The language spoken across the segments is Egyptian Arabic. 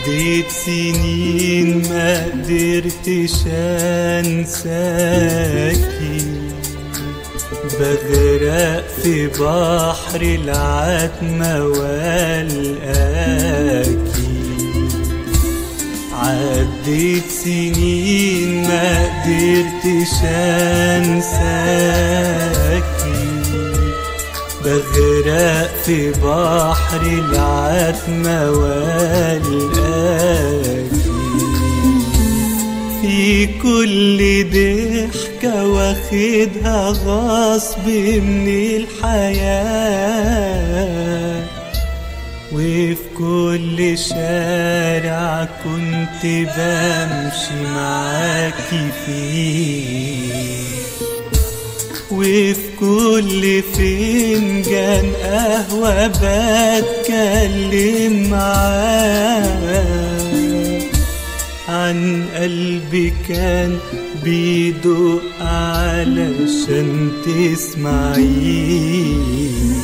عديت سنين ما قدرتش انساكي بغرق في بحر العتمة والقاكي عديت سنين ما قدرتش انساكي بغرق في بحر العتمة والقاكي في كل ضحكة واخدها غصب من الحياة وفي كل شارع كنت بمشي معاكي فيه وفي كل فنجان قهوة بتكلم معاه عن قلبي كان بيدق علشان تسمعيه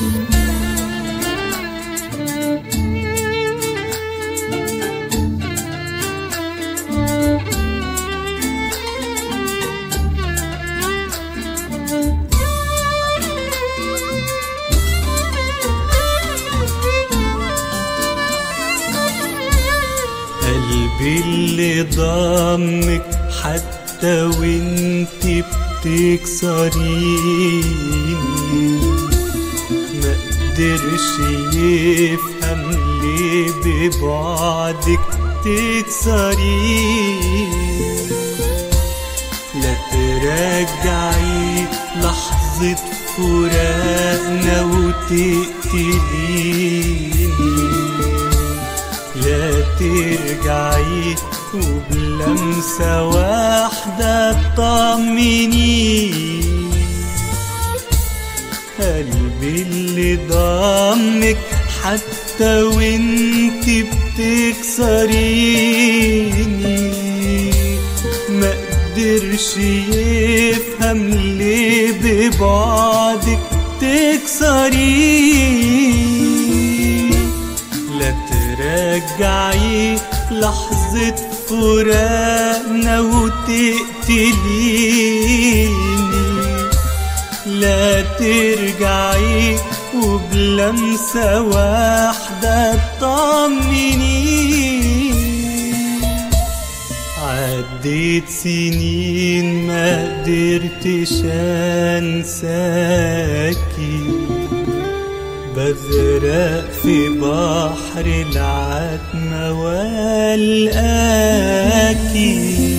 قلبي اللي ضمك حتى وانت بتكسريني ما قدرش يفهم ليه ببعدك تكسريني لا ترجعي لحظة فراقنا وتقتليني لا ترجعي وبلمسة واحدة تطمني قلبي اللي ضمك حتى وانت بتكسريني ما قدرش يفهم ليه ببعدك تكسريني لا ترجعي لحظة فراقنا وتقتليني لا ترجعي وبلمسة واحدة تطمني عديت سنين ما قدرتش انساكي بغرق في بحر العتمة والآكي